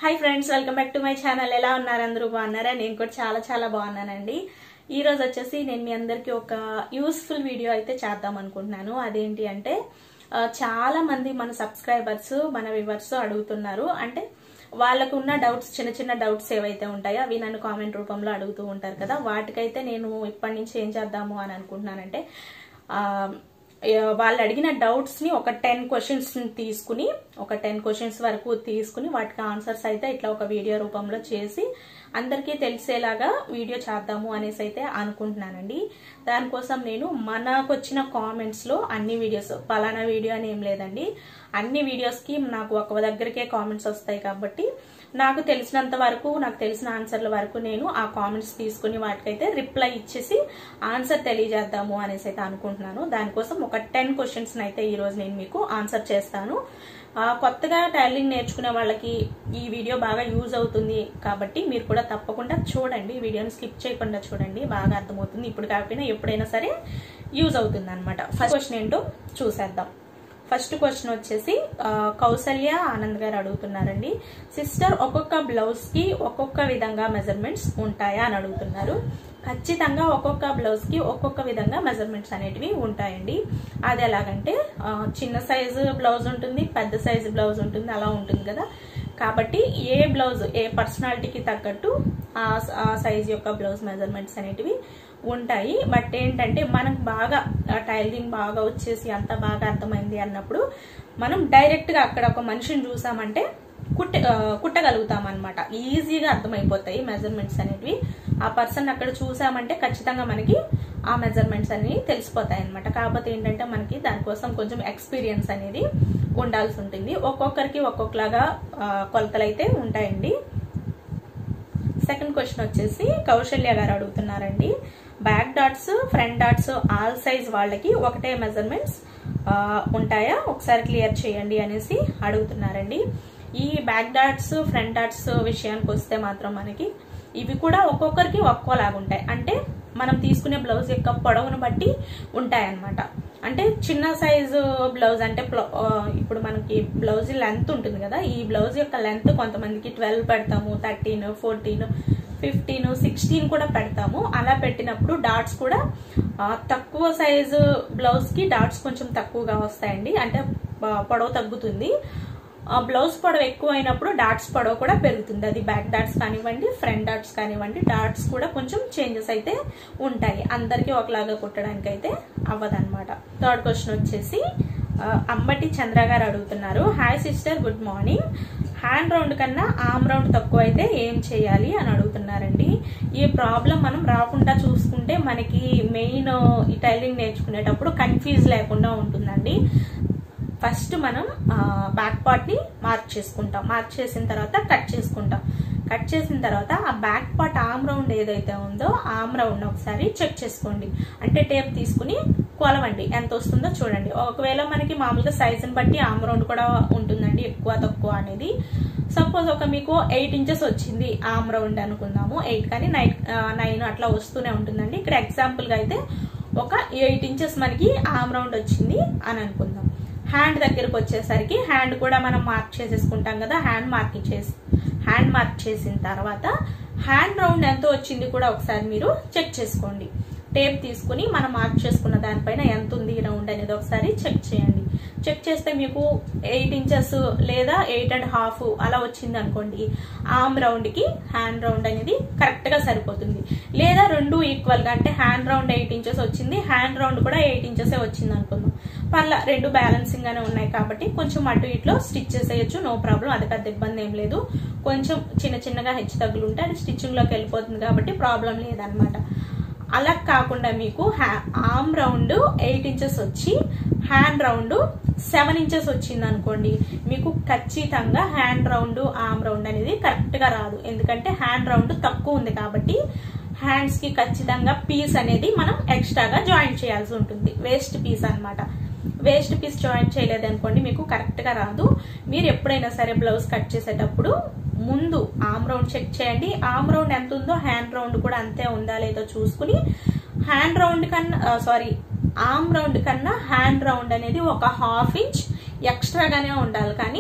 hi friends welcome back to my channel ఎలా ఉన్నారు అందరూ బాగున్నారా నేను కూడా చాలా చాలా బాగున్నానండి ఈ రోజు వచ్చేసి నేను మీ అందరికీ ఒక యూస్ఫుల్ వీడియో అయితే చేద్దాం అనుకుంటున్నాను అదేంటి అంటే ఆ, చాలా మంది మన సబ్స్క్రైబర్స్ మన వివర్స్ అడుగుతున్నారు అంటే వాళ్ళకు ఉన్న డౌట్స్ చిన్న చిన్న డౌట్స్ ఏవైతే ఉంటాయో అవి నన్ను కామెంట్ రూపంలో అడుగుతూ ఉంటారు కదా వాటికైతే నేను ఇప్పటి నుంచి ఏం చేద్దాము అని అనుకుంటున్నానంటే ఆ, ఆ, వాళ్ళు అడిగిన డౌట్స్ ని ఒక టెన్ క్వశ్చన్స్ తీసుకుని ఒక టెన్ క్వశ్చన్స్ వరకు తీసుకుని వాటికి ఆన్సర్స్ అయితే ఇట్లా ఒక వీడియో రూపంలో చేసి అందరికీ తెలిసేలాగా వీడియో చేద్దాము అనేసి అయితే అనుకుంటున్నానండి దానికోసం నేను మనకు వచ్చిన కామెంట్స్ లో అన్ని వీడియోస్ పలానా వీడియో అని ఏం లేదండి అన్ని వీడియోస్ కి నాకు ఒక దగ్గరికే కామెంట్స్ వస్తాయి కాబట్టి నాకు తెలిసినంత వరకు నాకు తెలిసిన ఆన్సర్ల వరకు నేను ఆ కామెంట్స్ తీసుకుని వాటికైతే రిప్లై ఇచ్చేసి ఆన్సర్ తెలియజేద్దాము అనేసి అయితే అనుకుంటున్నాను దానికోసం ఒక టెన్ క్వశ్చన్స్ అయితే ఈ రోజు నేను మీకు ఆన్సర్ చేస్తాను ఆ, కొత్తగా టైలింగ్ నేర్చుకునే వాళ్ళకి ఈ వీడియో బాగా యూజ్ అవుతుంది కాబట్టి మీరు కూడా తప్పకుండా చూడండి ఈ వీడియోని స్కిప్ చేయకుండా చూడండి బాగా అర్థమవుతుంది ఇప్పుడు కాకపోయినా ఎప్పుడైనా సరే యూజ్ అవుతుంది అనమాట ఫస్ట్ క్వశ్చన్ ఏంటో చూసేద్దాం ఫస్ట్ క్వశ్చన్ వచ్చేసి ఆ, కౌసల్య ఆనంద్ గారు అడుగుతున్నారండి సిస్టర్ ఒక్కొక్క బ్లౌజ్ కి ఒక్కొక్క విధంగా మెజర్మెంట్స్ ఉంటాయా అని అడుగుతున్నారు ఖచ్చితంగా ఒక్కొక్క బ్లౌజ్ కి ఒక్కొక్క విధంగా మెజర్మెంట్స్ అనేటివి ఉంటాయండి అది ఎలాగంటే ఆ, చిన్న సైజు బ్లౌజ్ ఉంటుంది పెద్ద సైజు బ్లౌజ్ ఉంటుంది అలా ఉంటుంది కదా కాబట్టి ఏ బ్లౌజ్ ఏ పర్సనాలిటీకి తగ్గట్టు ఆ ఆ సైజ్ యొక్క బ్లౌజ్ మెజర్మెంట్స్ అనేటివి ఉంటాయి బట్ ఏంటంటే మనకు బాగా టైలరింగ్ బాగా వచ్చేసి అంత బాగా అర్థమైంది అన్నప్పుడు మనం డైరెక్ట్ గా అక్కడ ఒక మనిషిని చూసామంటే కుట్ట ఆ, కుట్టగలుగుతాం అనమాట ఈజీగా అర్థమైపోతాయి మెజర్మెంట్స్ అనేటివి ఆ పర్సన్ అక్కడ చూసామంటే ఖచ్చితంగా మనకి ఆ మెజర్మెంట్స్ అనేవి తెలిసిపోతాయి అనమాట కాకపోతే ఏంటంటే మనకి దానికోసం కొంచెం ఎక్స్పీరియన్స్ అనేది ఉండాల్సి ఉంటుంది ఒక్కొక్కరికి ఒక్కొక్కలాగా ఆ, కొలతలు అయితే ఉంటాయండి సెకండ్ క్వశ్చన్ వచ్చేసి కౌశల్య గారు అడుగుతున్నారండి back darts front darts all size వాళ్ళకి ఒకటే మెజర్మెంట్స్ ఉంటాయా ఒకసారి క్లియర్ చేయండి అనేసి అడుగుతున్నారండి ఈ బ్యాక్ డాట్స్ ఫ్రంట్ డాట్స్ విషయానికి వస్తే మాత్రం మనకి ఇవి కూడా ఒక్కొక్కరికి ఒక్కోలాగా ఉంటాయి అంటే మనం తీసుకునే బ్లౌజ్ యొక్క పొడవును బట్టి ఉంటాయన్నమాట అంటే చిన్న సైజు బ్లౌజ్ అంటే ప్ల- ఆ, ఇప్పుడు మనకి బ్లౌజ్ లెంత్ ఉంటుంది కదా ఈ బ్లౌజ్ యొక్క లెంత్ కొంతమందికి ట్వెల్వ్ పెడతాము థర్టీన్ ఫోర్టీన్ ఫిఫ్టీన్ సిక్స్టీన్ కూడా పెడతాము అలా పెట్టినప్పుడు డాట్స్ కూడా ఆ, తక్కువ సైజు బ్లౌజ్ కి డాట్స్ కొంచెం తక్కువగా వస్తాయండి అంటే ఆ, పొడవు తగ్గుతుంది ఆ బ్లౌజ్ పొడవు ఎక్కువ అయినప్పుడు డాట్స్ పొడవు కూడా పెరుగుతుంది అది బ్యాక్ డాట్స్ కానివ్వండి ఫ్రంట్ డాట్స్ కానివ్వండి డాట్స్ కూడా కొంచెం చేంజెస్ అయితే ఉంటాయి అందరికీ ఒకలాగా కుట్టడానికి అయితే అవ్వదన్నమాట థర్డ్ క్వశ్చన్ వచ్చేసి ఆ, అంబటి చంద్ర గారు అడుగుతున్నారు hi sister good morning hand round కన్నా ఆమ్ రౌండ్ తక్కువ అయితే ఏం చేయాలి అని అడుగుతున్నారండి ఈ ప్రాబ్లం మనం రాకుండా చూసుకుంటే మనకి మెయిన్ ఈ టైలింగ్ నేర్చుకునేటప్పుడు కన్ఫ్యూజ్ లేకుండా ఉంటుందండి ఫస్ట్ మనం బ్యాక్ పార్ట్ ని మార్క్ చేసుకుంటాం మార్క్ చేసిన తర్వాత కట్ చేసుకుంటాం కట్ చేసిన తర్వాత ఆ బ్యాక్ పార్ట్ ఆమ్ రౌండ్ ఏదైతే ఉందో ఆమ్ రౌండ్ ఒకసారి చెక్ చేసుకోండి అంటే టేప్ తీసుకుని కొలవండి ఎంత వస్తుందో చూడండి ఒకవేళ మనకి మామూలుగా సైజుని బట్టి ఆమ్ రౌండ్ కూడా ఉంటుందండి ఎక్కువ తక్కువ అనేది సపోజ్ ఒక మీకు ఎయిట్ ఇంచెస్ వచ్చింది ఆమ్ రౌండ్ అనుకుందాము ఎయిట్ కానీ నైన్ నైన్ అట్లా వస్తూనే ఉంటుందండి ఇక్కడ ఎగ్జాంపుల్ గా అయితే ఒక ఎయిట్ ఇంచెస్ మనకి ఆమ్ రౌండ్ వచ్చింది అని అనుకుందాం హ్యాండ్ దగ్గరకు వచ్చేసరికి హ్యాండ్ కూడా మనం మార్క్ చేసేసుకుంటాం కదా హ్యాండ్ మార్క్ చేసి హ్యాండ్ మార్క్ చేసిన తర్వాత హ్యాండ్ రౌండ్ ఎంత వచ్చింది కూడా ఒకసారి మీరు చెక్ చేసుకోండి టేప్ తీసుకుని మనం మార్క్ చేసుకున్న దానిపైన ఎంత ఉంది రౌండ్ అనేది ఒకసారి చెక్ చేయండి చెక్ చేస్తే మీకు ఎయిట్ ఇంచెస్ లేదా ఎయిట్ అండ్ హాఫ్ అలా వచ్చింది అనుకోండి ఆమ్ రౌండ్ కి హ్యాండ్ రౌండ్ అనేది కరెక్ట్ గా సరిపోతుంది లేదా రెండు ఈక్వల్ గా అంటే హ్యాండ్ రౌండ్ ఎయిట్ ఇంచెస్ వచ్చింది హ్యాండ్ రౌండ్ కూడా ఎయిట్ ఇంచెస్ వచ్చింది అనుకుందాం పర్లా రెండు బ్యాలెన్సింగ్ గానే ఉన్నాయి కాబట్టి కొంచెం అటు ఇట్లో స్టిచ్ చేసేయచ్చు నో ప్రాబ్లం అది పెద్ద ఇబ్బంది ఏం లేదు కొంచెం చిన్న చిన్నగా హెచ్చు తగ్గులు ఉంటే అది స్టిచ్చింగ్ లోకి వెళ్ళిపోతుంది కాబట్టి ప్రాబ్లం లేదనమాట అలా కాకుండా మీకు ఆమ్ రౌండ్ ఎయిట్ ఇంచెస్ వచ్చి హ్యాండ్ రౌండ్ సెవెన్ ఇంచెస్ వచ్చింది అనుకోండి మీకు ఖచ్చితంగా హ్యాండ్ రౌండ్ ఆమ్ రౌండ్ అనేది కరెక్ట్ గా రాదు ఎందుకంటే హ్యాండ్ రౌండ్ తక్కువ ఉంది కాబట్టి హ్యాండ్స్ కి ఖచ్చితంగా పీస్ అనేది మనం ఎక్స్ట్రాగా జాయిన్ చేయాల్సి ఉంటుంది వేస్ట్ పీస్ అన్నమాట వేస్ట్ పీస్ జాయిన్ చేయలేదు అనుకోండి మీకు కరెక్ట్ గా రాదు మీరు ఎప్పుడైనా సరే బ్లౌజ్ కట్ చేసేటప్పుడు ముందు ఆమ్ రౌండ్ చెక్ చేయండి ఆమ్ రౌండ్ ఎంత ఉందో హ్యాండ్ రౌండ్ కూడా అంతే ఉందా లేదో చూసుకుని హ్యాండ్ రౌండ్ కన్నా సారీ ఆమ్ రౌండ్ కన్నా హ్యాండ్ రౌండ్ అనేది ఒక హాఫ్ ఇంచ్ ఎక్స్ట్రాగానే ఉండాలి కానీ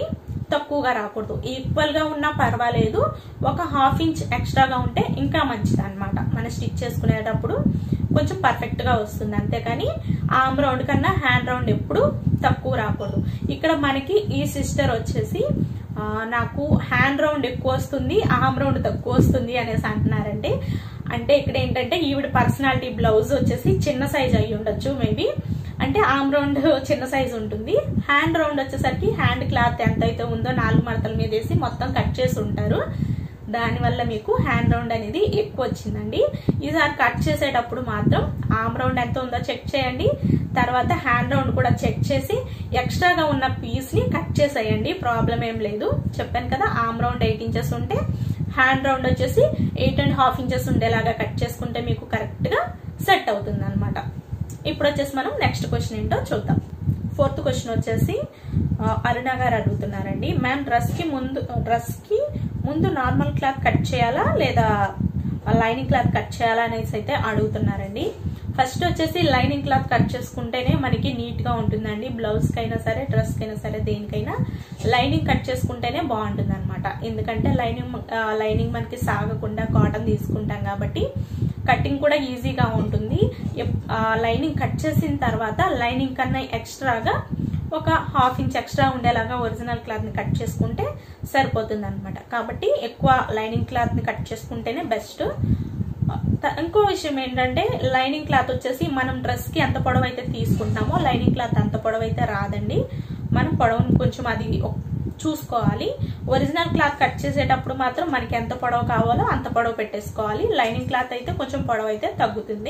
తక్కువగా రాకూడదు ఈక్వల్ గా ఉన్నా పర్వాలేదు ఒక హాఫ్ ఇంచ్ ఎక్స్ట్రాగా ఉంటే ఇంకా మంచిది అనమాట మనం స్టిచ్ చేసుకునేటప్పుడు కొంచెం పర్ఫెక్ట్ గా వస్తుంది అంతేకాని ఆమ్ రౌండ్ కన్నా హ్యాండ్ రౌండ్ ఎప్పుడు తక్కువ రాకూడదు ఇక్కడ మనకి ఈ సిస్టర్ వచ్చేసి ఆ, నాకు హ్యాండ్ రౌండ్ ఎక్కువ వస్తుంది ఆమ్ రౌండ్ తక్కువ వస్తుంది అనేసి అంటున్నారండి అంటే ఇక్కడ ఏంటంటే ఈవిడ పర్సనాలిటీ బ్లౌజ్ వచ్చేసి చిన్న సైజ్ అయి ఉండొచ్చు మేబీ అంటే ఆమ్ రౌండ్ చిన్న సైజ్ ఉంటుంది హ్యాండ్ రౌండ్ వచ్చేసరికి హ్యాండ్ క్లాత్ ఎంత అయితే ఉందో నాలుగు మడతల మీద వేసి మొత్తం కట్ చేసి ఉంటారు దానివల్ల మీకు హ్యాండ్ రౌండ్ అనేది ఎక్కువ వచ్చిందండి ఈసారి కట్ చేసేటప్పుడు మాత్రం ఆమ్ రౌండ్ ఎంత ఉందో చెక్ చేయండి తర్వాత హ్యాండ్ రౌండ్ కూడా చెక్ చేసి ఎక్స్ట్రాగా ఉన్న పీస్ ని కట్ చేసేయండి ప్రాబ్లం ఏం లేదు చెప్పాను కదా ఆమ్ రౌండ్ ఎయిట్ ఇంచెస్ ఉంటే హ్యాండ్ రౌండ్ వచ్చేసి ఎయిట్ అండ్ హాఫ్ ఇంచెస్ ఉండేలాగా కట్ చేసుకుంటే మీకు కరెక్ట్ గా సెట్ అవుతుంది అనమాట ఇప్పుడు వచ్చేసి మనం నెక్స్ట్ క్వశ్చన్ ఏంటో చూద్దాం ఫోర్త్ క్వశ్చన్ వచ్చేసి ఆ, అరుణ గారు అడుగుతున్నారండి మ్యామ్ డ్రెస్ కి ముందు డ్రెస్ కి ముందు నార్మల్ క్లాత్ కట్ చేయాలా లేదా లైనింగ్ క్లాత్ కట్ చేయాలా అనేసి అయితే అడుగుతున్నారండి ఫస్ట్ వచ్చేసి లైనింగ్ క్లాత్ కట్ చేసుకుంటేనే మనకి నీట్ గా ఉంటుందండి బ్లౌజ్ కైనా సరే డ్రెస్ కైనా సరే దేనికైనా లైనింగ్ కట్ చేసుకుంటేనే బాగుంటుంది అనమాట ఎందుకంటే లైనింగ్ ఆ, లైనింగ్ మనకి సాగకుండా కాటన్ తీసుకుంటాం కాబట్టి కటింగ్ కూడా ఈజీగా ఉంటుంది ఎప్- ఆ, లైనింగ్ కట్ చేసిన తర్వాత లైనింగ్ కన్నా ఎక్స్ట్రాగా ఒక హాఫ్ ఇంచ్ ఎక్స్ట్రా ఉండేలాగా ఒరిజినల్ క్లాత్ ని కట్ చేసుకుంటే సరిపోతుంది అనమాట కాబట్టి ఎక్కువ లైనింగ్ క్లాత్ ని కట్ చేసుకుంటేనే బెస్ట్ త- ఇంకో విషయం ఏంటంటే లైనింగ్ క్లాత్ వచ్చేసి మనం డ్రెస్ కి ఎంత పొడవు అయితే తీసుకుంటున్నామో లైనింగ్ క్లాత్ అంత పొడవు అయితే రాదండి మనం పొడవును కొంచెం అది ఒక్- చూసుకోవాలి ఒరిజినల్ క్లాత్ కట్ చేసేటప్పుడు మాత్రం మనకి ఎంత పొడవు కావాలో అంత పొడవు పెట్టేసుకోవాలి లైనింగ్ క్లాత్ అయితే కొంచెం పొడవు అయితే తగ్గుతుంది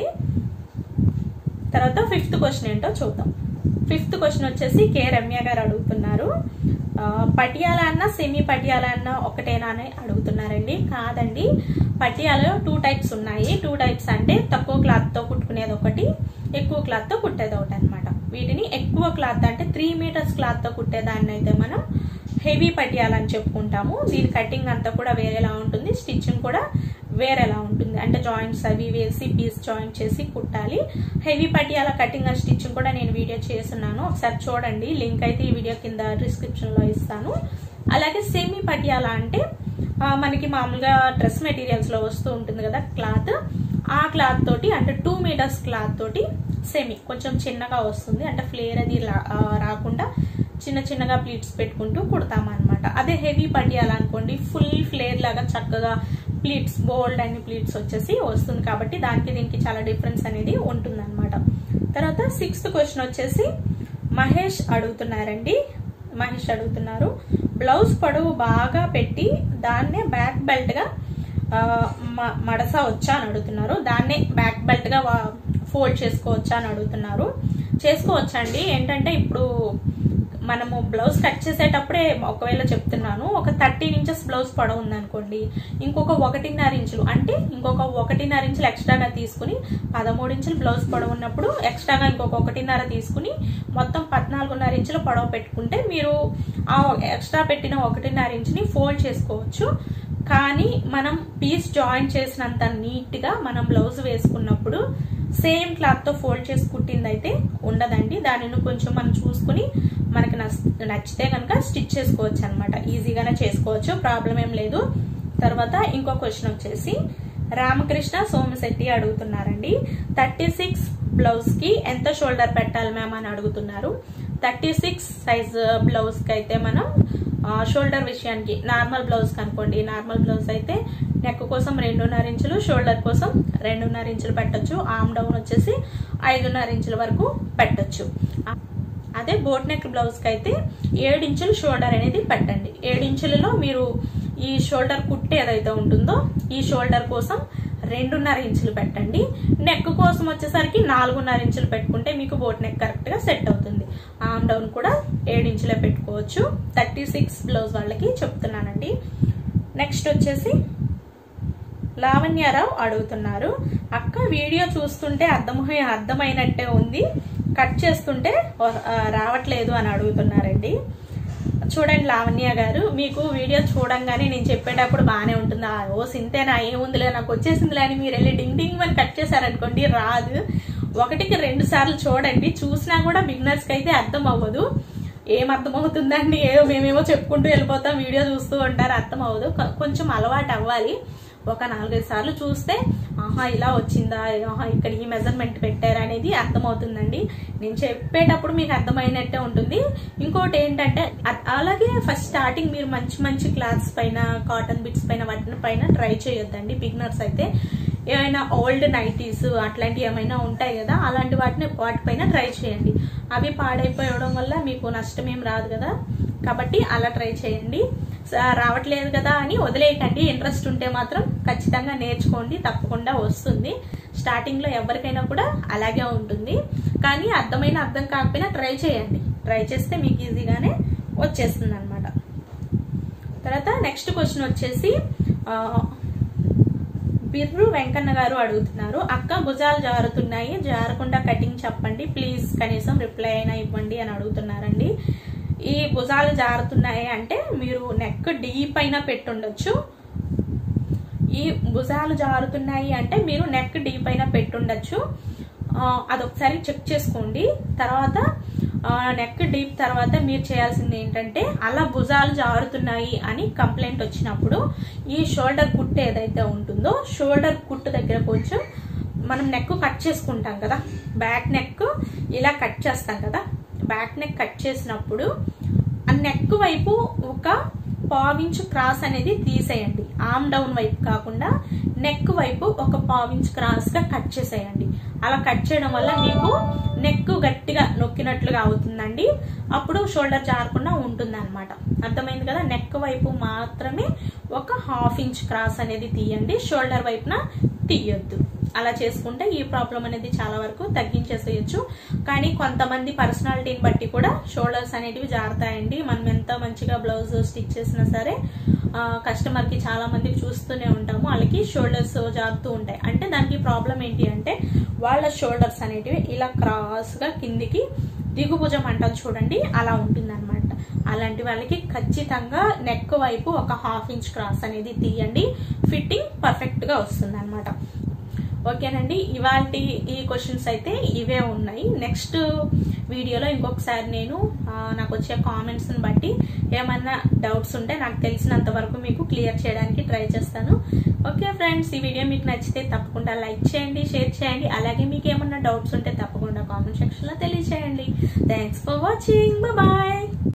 తర్వాత ఫిఫ్త్ క్వశ్చన్ ఏంటో చూద్దాం ఫిఫ్త్ క్వశ్చన్ వచ్చేసి కే రమ్య గారు అడుగుతున్నారు ఆ, పటియాలా అన్న సెమీ పటియాలా అన్న ఒకటేనా అని అడుగుతున్నారండి కాదండి పటియాలలో టూ టైప్స్ ఉన్నాయి టూ టైప్స్ అంటే తక్కువ క్లాత్ తో కుట్టుకునేది ఒకటి ఎక్కువ క్లాత్ తో కుట్టేది ఒకటి అనమాట వీటిని ఎక్కువ క్లాత్ అంటే త్రీ మీటర్స్ క్లాత్ తో కుట్టేదాన్ని అయితే మనం హెవీ పటియాలని చెప్పుకుంటాము దీని కటింగ్ అంతా కూడా వేరేలా ఉంటుంది స్టిచ్చింగ్ కూడా వేరేలా ఉంటుంది అంటే జాయింట్స్ అవి వేసి పీస్ జాయింట్ చేసి కుట్టాలి heavy Patiala cutting and stitching కూడా నేను వీడియో చేస్తున్నాను ఒకసారి చూడండి లింక్ అయితే ఈ వీడియో కింద డిస్క్రిప్షన్ లో ఇస్తాను అలాగే సెమీ పటియాల అంటే ఆ, మనకి మామూలుగా డ్రెస్ మెటీరియల్స్ లో వస్తూ ఉంటుంది కదా క్లాత్ ఆ క్లాత్ తోటి అంటే టూ మీటర్స్ క్లాత్ తోటి సెమీ కొంచెం చిన్నగా వస్తుంది అంటే ఫ్లేర్ అది లా- ఆ, రాకుండా చిన్న చిన్నగా ప్లీట్స్ పెట్టుకుంటూ కుడతాం అనమాట అదే హెవీ పట్టియాలనుకోండి ఫుల్ ఫ్లేర్ లాగా చక్కగా ప్లీట్స్ బోల్డ్ అన్ని ప్లీట్స్ వచ్చేసి వస్తుంది కాబట్టి దానికి దీనికి చాలా డిఫరెన్స్ అనేది ఉంటుంది తర్వాత సిక్స్త్ క్వశ్చన్ వచ్చేసి మహేష్ అడుగుతున్నారండి మహేష్ అడుగుతున్నారు బ్లౌజ్ పొడవు బాగా పెట్టి దాన్నే బ్యాక్ బెల్ట్ గా ఆ, మ- మడస వచ్చా అని అడుగుతున్నారు దాన్నే బ్యాక్ బెల్ట్ గా ఫోల్డ్ చేసుకోవచ్చా అని అడుగుతున్నారు చేసుకోవచ్చండి ఏంటంటే ఇప్పుడు మనము బ్లౌజ్ కట్ చేసేటప్పుడే ఒకవేళ చెప్తున్నాను ఒక థర్టీన్ ఇంచెస్ బ్లౌజ్ పొడవు ఉందనుకోండి ఇంకొక ఒకటిన్నర ఇంచులు అంటే ఇంకొక ఒకటిన్నర ఇంచులు ఎక్స్ట్రాగా తీసుకుని పదమూడు ఇంచులు బ్లౌజ్ పొడవు ఉన్నప్పుడు ఎక్స్ట్రాగా ఇంకొక ఒకటిన్నర తీసుకుని మొత్తం పద్నాలుగున్నర ఇంచుల పొడవు పెట్టుకుంటే మీరు ఆ ఎక్స్ట్రా పెట్టిన ఒకటిన్నర ఇంచుని ఫోల్డ్ చేసుకోవచ్చు కానీ మనం పీస్ జాయిన్ చేసినంత నీట్ గా మనం బ్లౌజ్ వేసుకున్నప్పుడు సేమ్ క్లాత్ తో ఫోల్డ్ చేసి కుట్టింది అయితే ఉండదండి దానిని కొంచెం మనం చూసుకుని మనకి నచ్- నచ్చితే కనుక స్టిచ్ చేసుకోవచ్చు అనమాట ఈజీగానే చేసుకోవచ్చు ప్రాబ్లం ఏం లేదు తర్వాత ఇంకో క్వశ్చన్ వచ్చేసి రామకృష్ణ సోమశెట్టి అడుగుతున్నారండి థర్టీ సిక్స్ బ్లౌజ్ కి ఎంత షోల్డర్ పెట్టాలి మ్యామ్ అని అడుగుతున్నారు థర్టీ సిక్స్ సైజ్ బ్లౌజ్ కి అయితే మనం షోల్డర్ విషయానికి నార్మల్ బ్లౌజ్ కనుకోండి నార్మల్ బ్లౌజ్ అయితే నెక్ కోసం రెండున్నర ఇంచులు షోల్డర్ కోసం రెండున్నర ఇంచులు పెట్టొచ్చు ఆమ్ డౌన్ వచ్చేసి ఐదున్నర ఇంచుల వరకు పెట్టొచ్చు అదే బోట్ నెక్ బ్లౌజ్ కి అయితే ఏడు ఇంచులు షోల్డర్ అనేది పెట్టండి ఏడు ఇంచులలో మీరు ఈ షోల్డర్ కుట్టు ఏదైతే ఉంటుందో ఈ షోల్డర్ కోసం రెండున్నర ఇంచులు పెట్టండి నెక్ కోసం వచ్చేసరికి నాలుగున్నర ఇంచులు పెట్టుకుంటే మీకు బోట్ నెక్ కరెక్ట్ గా సెట్ అవుతుంది ఆమ్ డౌన్ కూడా ఏడు ఇంచులే పెట్టుకోవచ్చు థర్టీ సిక్స్ బ్లౌజ్ వాళ్ళకి చెప్తున్నానండి నెక్స్ట్ వచ్చేసి లావణ్యారావు అడుగుతున్నారు అక్క వీడియో చూస్తుంటే అర్థమై అర్థమైనట్టే ఉంది కట్ చేస్తుంటే వ- ఆ, రావట్లేదు అని అడుగుతున్నారండి చూడండి లావణ్య గారు మీకు వీడియో చూడంగానే నేను చెప్పేటప్పుడు బాగానే ఉంటుంది "ఆ, ఓ సింతేనా ఏముందిలే నాకు వచ్చేసిందిలే అని మీరు వెళ్ళి డింగ్ డింగ్ అని కట్ చేశారనుకోండి రాదు ఒకటికి రెండు సార్లు చూడండి చూసినా కూడా బిగినర్స్ కి అయితే అర్థం అవ్వదు ఏం అర్థమవుతుందండి ఏదో మేమేమో చెప్పుకుంటూ వెళ్ళిపోతాం వీడియో చూస్తూ ఉంటారు అర్థం అవ్వదు కొ- కొంచెం అలవాటు అవ్వాలి ఒక నాలుగైదు సార్లు చూస్తే ఆహా ఇలా వచ్చిందా ఆహా ఇక్కడ ఈ మెజర్మెంట్ పెట్టారు అనేది అర్థమవుతుందండి నేను చెప్పేటప్పుడు మీకు అర్థమైనట్టే ఉంటుంది ఇంకోటి ఏంటంటే అ- అలాగే ఫస్ట్ స్టార్టింగ్ మీరు మంచి మంచి క్లాత్స్ పైన కాటన్ బిట్స్ పైన వాటి పైన ట్రై చేయొద్దండి బిగినర్స్ అయితే ఏమైనా ఓల్డ్ నైటీస్ అట్లాంటివి ఏమైనా ఉంటాయి కదా అలాంటి వాటిని వాటిపైన ట్రై చేయండి అవి పాడైపోవడం వల్ల మీకు నష్టం ఏం రాదు కదా కాబట్టి అలా ట్రై చేయండి స- రావట్లేదు కదా అని వదిలేయకండి ఇంట్రెస్ట్ ఉంటే మాత్రం ఖచ్చితంగా నేర్చుకోండి తప్పకుండా వస్తుంది స్టార్టింగ్ లో ఎవరికైనా కూడా అలాగే ఉంటుంది కానీ అర్థమైన అర్థం కాకపోయినా ట్రై చేయండి ట్రై చేస్తే మీకు ఈజీగానే వచ్చేస్తుంది అనమాట తర్వాత నెక్స్ట్ క్వశ్చన్ వచ్చేసి ఆ, బిర్రు వెంకన్న గారు అడుగుతున్నారు అక్క భుజాలు జారుతున్నాయి జారకుండా కటింగ్ చెప్పండి ప్లీజ్ కనీసం రిప్లై అయినా ఇవ్వండి అని అడుగుతున్నారండి ఈ భుజాలు జారుతున్నాయి అంటే మీరు నెక్ డీప్ అయినా పెట్టుండొచ్చు ఈ భుజాలు జారుతున్నాయి అంటే మీరు నెక్ డీప్ అయినా పెట్టుండొచ్చు ఆ, అదొకసారి చెక్ చేసుకోండి తర్వాత నెక్ డీప్ తర్వాత మీరు చేయాల్సింది ఏంటంటే అలా భుజాలు జారుతున్నాయి అని కంప్లైంట్ వచ్చినప్పుడు ఈ షోల్డర్ కుట్టు ఏదైతే ఉంటుందో షోల్డర్ కుట్టు దగ్గర కొంచెం మనం నెక్ కట్ చేసుకుంటాం కదా బ్యాక్ నెక్ ఇలా కట్ చేస్తాం కదా బ్యాక్ నెక్ కట్ చేసినప్పుడు ఆ నెక్ వైపు ఒక పావించు క్రాస్ అనేది తీసేయండి ఆమ్ డౌన్ వైపు కాకుండా నెక్ వైపు ఒక పావించు క్రాస్ గా కట్ చేసేయండి అలా కట్ చేయడం వల్ల మీకు నెక్ గట్టిగా నొక్కినట్లుగా అవుతుందండి అప్పుడు షోల్డర్ జారకుండా ఉంటుంది అనమాట అర్థమైంది కదా నెక్ వైపు మాత్రమే ఒక హాఫ్ ఇంచ్ క్రాస్ అనేది తీయండి షోల్డర్ వైపున తీయొద్దు అలా చేసుకుంటే ఈ ప్రాబ్లం అనేది చాలా వరకు తగ్గించేసేయచ్చు కానీ కొంతమంది పర్సనాలిటీని బట్టి కూడా షోల్డర్స్ అనేటివి జారుతాయండి మనం ఎంత మంచిగా బ్లౌజ్ స్టిచ్ చేసినా సరే కస్టమర్ కి చాలా మందికి చూస్తూనే ఉంటాము వాళ్ళకి షోల్డర్స్ జారుతూ ఉంటాయి అంటే దానికి ప్రాబ్లం ఏంటి అంటే వాళ్ళ షోల్డర్స్ అనేటివి ఇలా క్రాస్ గా కిందికి దిగుభుజం అంటారు చూడండి అలా ఉంటుంది అలాంటి వాళ్ళకి ఖచ్చితంగా నెక్ వైపు ఒక హాఫ్ ఇంచ్ క్రాస్ అనేది తీయండి ఫిట్టింగ్ పర్ఫెక్ట్ గా వస్తుంది అనమాట ఓకేనండి ఇవాళ ఈ క్వశ్చన్స్ అయితే ఇవే ఉన్నాయి నెక్స్ట్ వీడియోలో ఇంకొకసారి నేను ఆ, నాకు వచ్చే కామెంట్స్ని బట్టి ఏమన్నా డౌట్స్ ఉంటే నాకు తెలిసినంత వరకు మీకు క్లియర్ చేయడానికి ట్రై చేస్తాను ఓకే ఫ్రెండ్స్ ఈ వీడియో మీకు నచ్చితే తప్పకుండా లైక్ చేయండి షేర్ చేయండి అలాగే మీకు ఏమన్నా డౌట్స్ ఉంటే తప్పకుండా కామెంట్ సెక్షన్లో తెలియచేయండి థ్యాంక్స్ ఫర్ వాచింగ్ బాయ్